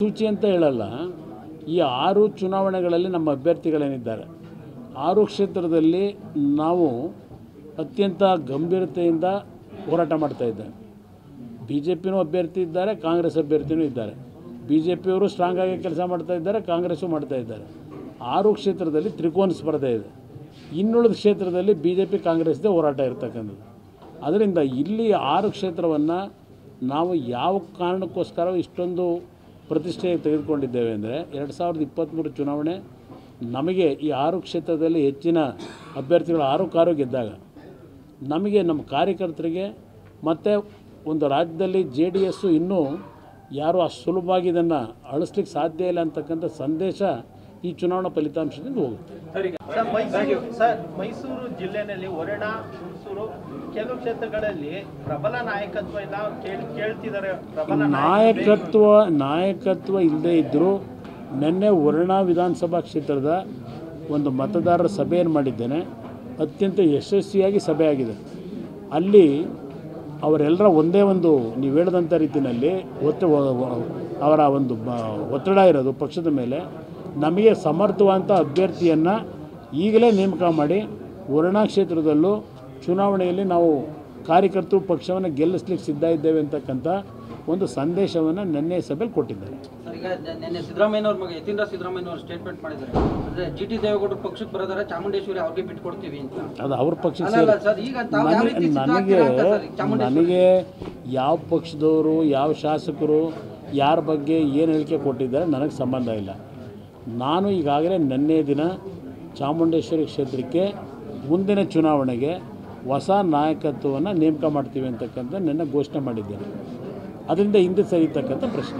ಸೂಚಿ ಅಂತ ಹೇಳಲ್ಲ ಈ ಆರು ಚುನಾವಣೆಗಳಲ್ಲಿ ನಮ್ಮ ಅಭ್ಯರ್ಥಿಗಳೇನಿದ್ದಾರೆ ಆರು ಕ್ಷೇತ್ರದಲ್ಲಿ ನಾವು ಅತ್ಯಂತ ಗಂಭೀರತೆಯಿಂದ ಹೋರಾಟ ಮಾಡ್ತಾ ಇದ್ದೇವೆ ಬಿ ಜೆ ಪಿನೂ ಅಭ್ಯರ್ಥಿ ಇದ್ದಾರೆ ಕಾಂಗ್ರೆಸ್ ಅಭ್ಯರ್ಥಿನೂ ಇದ್ದಾರೆ ಬಿ ಜೆ ಪಿಯವರು ಸ್ಟ್ರಾಂಗ್ ಆಗಿ ಕೆಲಸ ಮಾಡ್ತಾ ಇದ್ದಾರೆ ಕಾಂಗ್ರೆಸ್ಸು ಮಾಡ್ತಾ ಇದ್ದಾರೆ ಆರು ಕ್ಷೇತ್ರದಲ್ಲಿ ತ್ರಿಕೋನ ಸ್ಪರ್ಧೆ ಇದೆ ಇನ್ನುಳಿದ ಕ್ಷೇತ್ರದಲ್ಲಿ ಬಿ ಜೆ ಪಿ ಕಾಂಗ್ರೆಸ್ದೇ ಹೋರಾಟ ಇರ್ತಕ್ಕಂಥದ್ದು ಅದರಿಂದ ಇಲ್ಲಿ ಆರು ಕ್ಷೇತ್ರವನ್ನು ನಾವು ಯಾವ ಕಾರಣಕ್ಕೋಸ್ಕರ ಇಷ್ಟೊಂದು ಪ್ರತಿಷ್ಠೆ ತೆಗೆದುಕೊಂಡಿದ್ದೇವೆ ಅಂದರೆ ಎರಡು ಸಾವಿರದ ಇಪ್ಪತ್ತ್ಮೂರು ಚುನಾವಣೆ ನಮಗೆ ಈ ಆರು ಕ್ಷೇತ್ರದಲ್ಲಿ ಹೆಚ್ಚಿನ ಅಭ್ಯರ್ಥಿಗಳು ಆರು ಕಾರು ಗೆದ್ದಾಗ ನಮಗೆ ನಮ್ಮ ಕಾರ್ಯಕರ್ತರಿಗೆ ಮತ್ತು ಒಂದು ರಾಜ್ಯದಲ್ಲಿ ಜೆ ಡಿ ಎಸ್ಸು ಇನ್ನೂ ಯಾರು ಅಷ್ಟು ಸುಲಭವಾಗಿ ಇದನ್ನು ಅಳಿಸ್ಲಿಕ್ಕೆ ಸಾಧ್ಯ ಇಲ್ಲ ಅಂತಕ್ಕಂಥ ಸಂದೇಶ ಈ ಚುನಾವಣಾ ಫಲಿತಾಂಶದಿಂದ ಹೋಗುತ್ತೆ ಸರ್ ಮೈಸೂರು ಸರ್ ಮೈಸೂರು ಜಿಲ್ಲೆನಲ್ಲಿ ಒರಣ ಹುಣಸೂರು ಕೆಲವು ಕ್ಷೇತ್ರಗಳಲ್ಲಿ ಪ್ರಬಲ ನಾಯಕತ್ವ ಇಲ್ಲ ಕೇಳ್- ಕೇಳ್ತಿದ್ದಾರೆ ಪ್ರಬಲ ನಾಯಕತ್ವ ನಾಯಕತ್ವ ಇಲ್ಲದೇ ಇದ್ದರೂ ನಿನ್ನೆ ವರ್ಣಾ ವಿಧಾನಸಭಾ ಕ್ಷೇತ್ರದ ಒಂದು ಮತದಾರರ ಸಭೆಯನ್ನು ಮಾಡಿದ್ದೇನೆ ಅತ್ಯಂತ ಯಶಸ್ವಿಯಾಗಿ ಸಭೆ ಆಗಿದೆ ಅಲ್ಲಿ ಅವರೆಲ್ಲರ ಒಂದೇ ಒಂದು ನೀವು ಹೇಳಿದಂಥ ರೀತಿಯಲ್ಲಿ ಒತ್ತ ವ- ವ- ಅವರ ಒಂದು ಬ ಒತ್ತಡ ಇರೋದು ಪಕ್ಷದ ಮೇಲೆ ನಮಗೆ ಸಮರ್ಥವಂತ ಅಭ್ಯರ್ಥಿಯನ್ನು ಈಗಲೇ ನೇಮಕ ಮಾಡಿ ವರ್ಣಾ ಕ್ಷೇತ್ರದಲ್ಲೂ ಚುನಾವಣೆಯಲ್ಲಿ ನಾವು ಕಾರ್ಯಕರ್ತರು ಪಕ್ಷವನ್ನು ಗೆಲ್ಲಿಸ್ಲಿಕ್ಕೆ ಸಿದ್ಧ ಇದ್ದೇವೆ ಅಂತಕ್ಕಂಥ ಒಂದು ಸಂದೇಶವನ್ನು ನಿನ್ನೆ ಸಭೆಯಲ್ಲಿ ಕೊಟ್ಟಿದ್ದಾರೆ ಸರ್ ಈಗ ನ- ನಿನ್ನೆ ಸಿದ್ದರಾಮಯ್ಯನವ್ರ ಮಗ ಯತೀಂದ್ರ ಸಿದ್ದರಾಮಯ್ಯನವರು ಸ್ಟೇಟ್ಮೆಂಟ್ ಮಾಡಿದ್ದಾರೆ ಅಂದ್ರೆ ಜಿ ಟಿ ದೇವೇಗೌಡರು ಪಕ್ಷಕ್ಕೆ ಬರೋದಾರೆ ಚಾಮುಂಡೇಶ್ವರಿ ಅವ್ರಿಗೆ ಬಿಟ್ಕೊಡ್ತೀವಿ ಅಂತ ಅದು ಅವ್ರ ಪಕ್ಷಕ್ಕೆ ಅಲ್ಲ, ಅಲ್ಲ ಸೇರಿ ಸರ್ ಈಗ ತಾವು ಯಾವ ನನಗೆ ರೀತಿ ಸಿದ್ಧ ನನಗೆ ಆಗ್ತೀರಾ ಅಂತ ಸರ್, ಚಾಮುಂಡೇಶ್ವರಿ ನನಗೆ ಯಾವ ಪಕ್ಷದವರು ಯಾವ ಶಾಸಕರು ಯಾರ ಬಗ್ಗೆ ಏನು ಹೇಳಿಕೆ ಕೊಟ್ಟಿದ್ದಾರೆ ನನಗೆ ಸಂಬಂಧ ಇಲ್ಲ ನಾನು ಈಗಾಗಲೇ ನಿನ್ನೆ ದಿನ ಚಾಮುಂಡೇಶ್ವರಿ ಕ್ಷೇತ್ರಕ್ಕೆ ಮುಂದಿನ ಚುನಾವಣೆಗೆ ಹೊಸ ನಾಯಕತ್ವವನ್ನು ನೇಮಕ ಮಾಡ್ತೀವಿ ಅಂತಕ್ಕಂಥ ನಿನ್ನೆ ಘೋಷಣೆ ಮಾಡಿದ್ದೇನೆ ಅದರಿಂದ ಹಿಂದೆ ಸರಿತಕ್ಕಂಥ ಪ್ರಶ್ನೆ